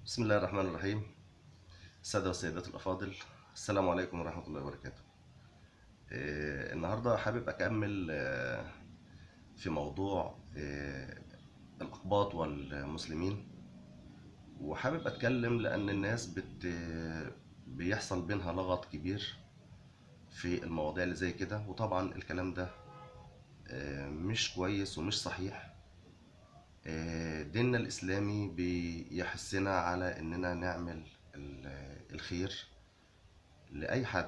بسم الله الرحمن الرحيم السادة والسيدات الأفاضل السلام عليكم ورحمة الله وبركاته آه، النهاردة حابب أكمل آه، في موضوع آه، الأقباط والمسلمين وحابب أتكلم لأن الناس بت بيحصل بينها لغط كبير في المواضيع اللي زي كده وطبعا الكلام ده آه، مش كويس ومش صحيح آه، ديننا الإسلامي بيحثنا على إننا نعمل ال- الخير لأي حد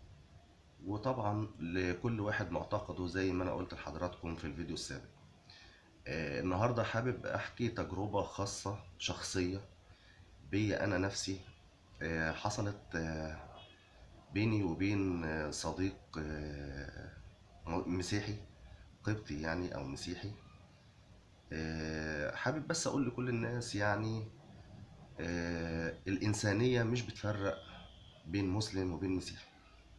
وطبعا لكل واحد معتقده زي ما أنا قلت لحضراتكم في الفيديو السابق آه، النهاردة حابب أحكي تجربة خاصة شخصية بي أنا نفسي آه، حصلت آه، بيني وبين آه، صديق آه، م- مسيحي قبطي يعني أو مسيحي آه، حابب بس أقول لكل الناس يعني آه، الإنسانية مش بتفرق بين مسلم وبين مسيحي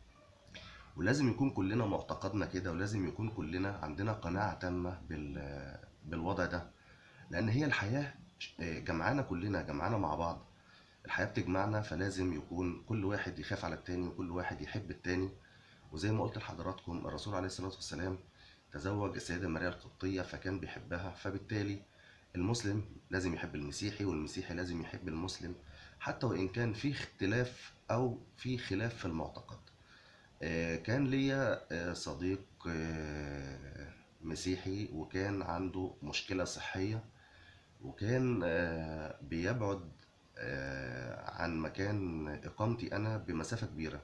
ولازم يكون كلنا معتقدنا كده ولازم يكون كلنا عندنا قناعة تامة بال بالوضع ده لأن هي الحياة آه، جمعانا كلنا جمعانا مع بعض الحياة بتجمعنا فلازم يكون كل واحد يخاف على التاني وكل واحد يحب التاني وزي ما قلت لحضراتكم الرسول عليه الصلاة والسلام تزوج السيدة ماريا القبطية فكان بيحبها فبالتالي المسلم لازم يحب المسيحي والمسيحي لازم يحب المسلم حتى وإن كان في اختلاف أو في خلاف في المعتقد آه، كان ليا آه، صديق آه، مسيحي وكان عنده مشكلة صحية وكان آه، بيبعد آه، عن مكان إقامتي أنا بمسافة كبيرة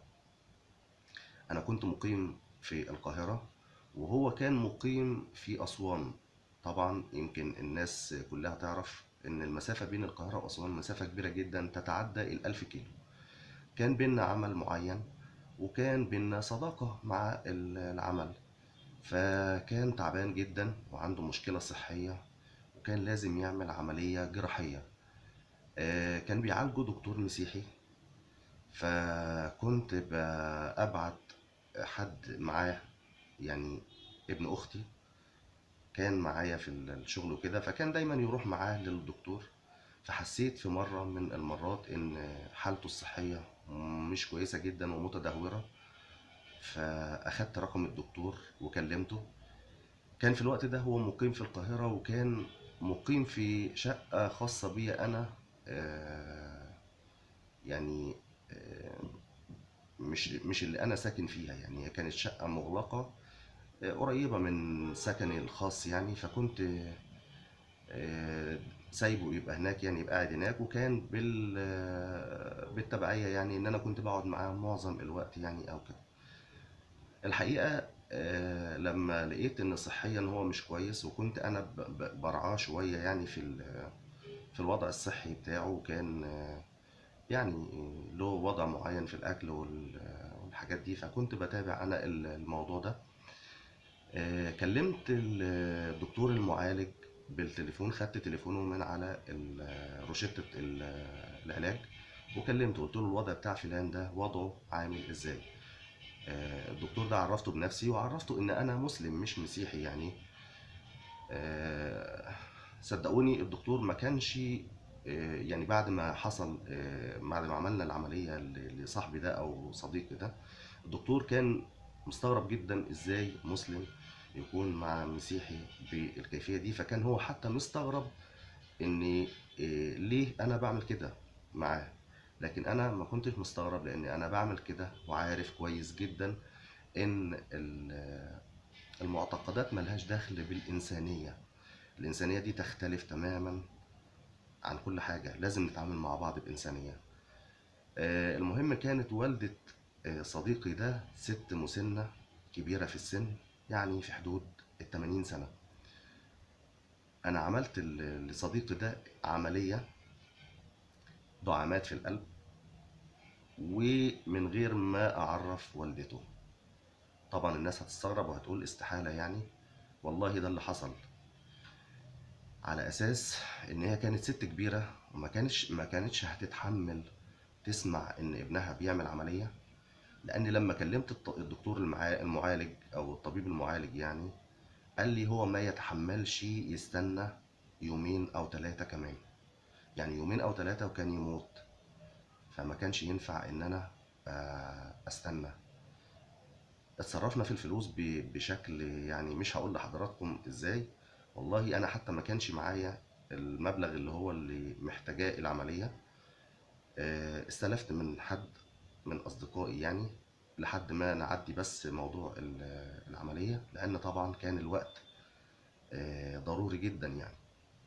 أنا كنت مقيم في القاهرة وهو كان مقيم في أسوان طبعا يمكن الناس كلها تعرف إن المسافة بين القاهرة وأسوان مسافة كبيرة جدا تتعدى الألف كيلو كان بينا عمل معين وكان بينا صداقة مع ال- العمل فكان تعبان جدا وعنده مشكلة صحية وكان لازم يعمل عملية جراحية آه، كان بيعالجه دكتور مسيحي فكنت ببعت حد معاه يعني ابن اختي كان معايا في الشغل وكده فكان دايما يروح معاه للدكتور فحسيت في مرة من المرات ان حالته الصحية مش كويسة جدا ومتدهورة فاخدت رقم الدكتور وكلمته كان في الوقت ده هو مقيم في القاهرة وكان مقيم في شقة خاصة بي انا آه، يعني آه، مش مش اللي انا ساكن فيها يعني هي كانت شقة مغلقة آه، قريبة من سكني الخاص يعني فكنت آه، سايبه يبقى هناك يعني يبقى قاعد هناك وكان بال آه، بالتبعية يعني ان انا كنت بقعد معاه معظم الوقت يعني او كده الحقيقة آه، لما لقيت ان صحيا هو مش كويس وكنت انا ب- ب- برعاه شوية يعني في ال- في الوضع الصحي بتاعه وكان آه، يعني له وضع معين في الاكل وال- والحاجات دي فكنت بتابع انا ال- الموضوع ده آه، كلمت ال- الدكتور المعالج بالتليفون خدت تليفونه من على ال- روشتة ال- العلاج وكلمته قلت له الوضع بتاع فلان ده وضعه عامل ازاي آه، الدكتور ده عرفته بنفسي وعرفته ان انا مسلم مش مسيحي يعني آه، صدقوني الدكتور ما كانش آه، يعني بعد ما حصل آه، بعد ما عملنا العملية ل- لصاحبي ده او صديقي ده الدكتور كان مستغرب جدا ازاي مسلم يكون مع مسيحي بالكيفية دي فكان هو حتى مستغرب ان آه، ليه انا بعمل كده معاه لكن انا ما كنتش مستغرب لان انا بعمل كده وعارف كويس جدا ان ال- المعتقدات ملهاش دخل بالانسانية الانسانية دي تختلف تماما عن كل حاجة لازم نتعامل مع بعض بإنسانية آه، المهم كانت والدة آه، صديقي ده ست مسنة كبيرة في السن يعني في حدود التمانين سنة أنا عملت ل- لصديقي ده عملية دعامات في القلب ومن غير ما أعرف والدته طبعا الناس هتستغرب وهتقول استحالة يعني والله ده اللي حصل على أساس إن هي كانت ست كبيرة وما كانتش ما كانتش هتتحمل تسمع إن ابنها بيعمل عملية لأن لما كلمت الط- الدكتور المعا- المعالج أو الطبيب المعالج يعني قال لي هو ما يتحملش يستنى يومين أو ثلاثة كمان يعني يومين او ثلاثة وكان يموت فما كانش ينفع ان انا آه، استنى اتصرفنا في الفلوس ب- بشكل يعني مش هقول لحضراتكم ازاي والله انا حتى ما كانش معايا المبلغ اللي هو اللي محتاجاه العملية آه، استلفت من حد من اصدقائي يعني لحد ما نعدي بس موضوع ال- العملية لان طبعا كان الوقت آه، ضروري جدا يعني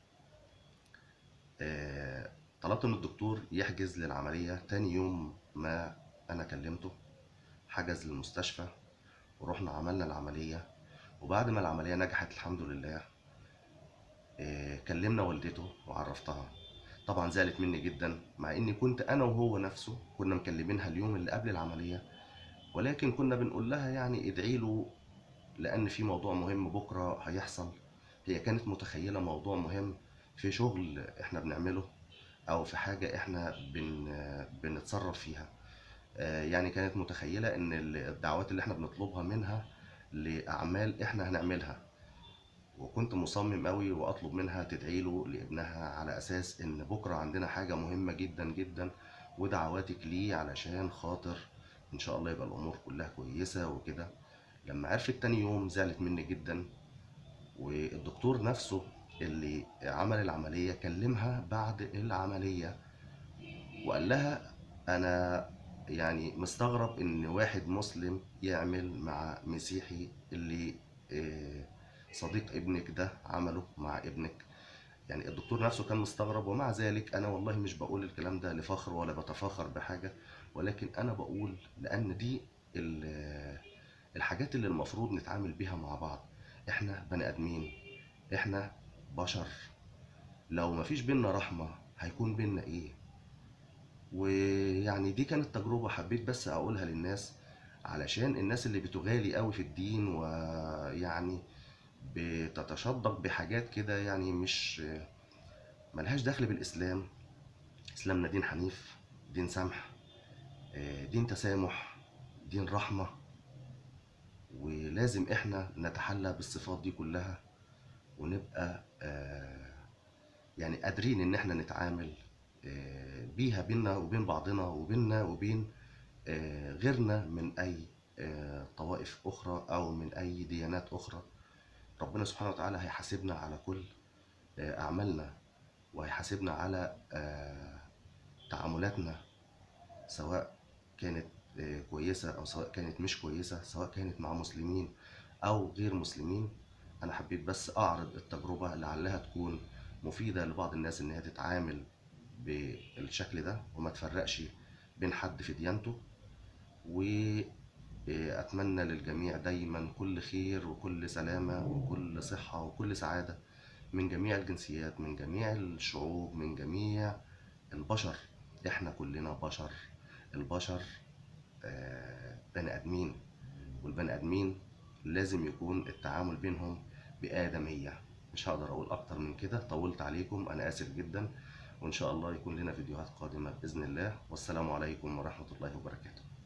آه، طلبت من الدكتور يحجز للعملية تاني يوم ما انا كلمته حجز للمستشفى ورحنا عملنا العملية وبعد ما العملية نجحت الحمد لله آه، كلمنا والدته وعرفتها طبعا زعلت مني جدا مع اني كنت انا وهو نفسه كنا مكلمينها اليوم اللي قبل العملية ولكن كنا بنقول لها يعني ادعي له لان في موضوع مهم بكرة هيحصل هي كانت متخيلة موضوع مهم في شغل احنا بنعمله او في حاجة احنا بن بنتصرف فيها آه، يعني كانت متخيلة ان الدعوات اللي احنا بنطلبها منها لأعمال احنا هنعملها وكنت مصمم قوي واطلب منها تدعي له لابنها على اساس ان بكره عندنا حاجه مهمه جدا جدا ودعواتك ليه علشان خاطر ان شاء الله يبقى الامور كلها كويسه وكده لما عرفت تاني يوم زعلت مني جدا والدكتور نفسه اللي عمل العمليه كلمها بعد العمليه وقال لها انا يعني مستغرب ان واحد مسلم يعمل مع مسيحي اللي آه، صديق ابنك ده عمله مع ابنك يعني الدكتور نفسه كان مستغرب ومع ذلك انا والله مش بقول الكلام ده لفخر ولا بتفاخر بحاجة ولكن انا بقول لان دي ال- الحاجات اللي المفروض نتعامل بيها مع بعض احنا بني ادمين احنا بشر لو مفيش بينا رحمة هيكون بينا ايه ويعني دي كانت تجربة حبيت بس أقولها للناس علشان الناس اللي بتغالي قوي في الدين ويعني بتتشدق بحاجات كده يعني مش ملهاش دخل بالإسلام إسلامنا دين حنيف دين سمح آه، دين تسامح دين رحمة ولازم احنا نتحلى بالصفات دي كلها ونبقى آه، يعني قادرين ان احنا نتعامل آه، بيها بينا وبين بعضنا وبيننا وبين آه، غيرنا من اي آه، طوائف اخرى او من اي ديانات اخرى ربنا سبحانه وتعالى هيحاسبنا على كل آه، اعمالنا وهيحاسبنا على آه، تعاملاتنا سواء كانت آه، كويسة او سواء كانت مش كويسة سواء كانت مع مسلمين او غير مسلمين انا حبيت بس اعرض التجربة لعلها تكون مفيدة لبعض الناس ان هي تتعامل بالشكل ده وما تفرقش بين حد في ديانته وأتمنى للجميع دايما كل خير وكل سلامة وكل صحة وكل سعادة من جميع الجنسيات من جميع الشعوب من جميع البشر احنا كلنا بشر البشر آه، بني آدمين والبني آدمين لازم يكون التعامل بينهم بآدمية مش هقدر أقول أكتر من كده طولت عليكم أنا آسف جدا وإن شاء الله يكون لنا فيديوهات قادمة بإذن الله والسلام عليكم ورحمة الله وبركاته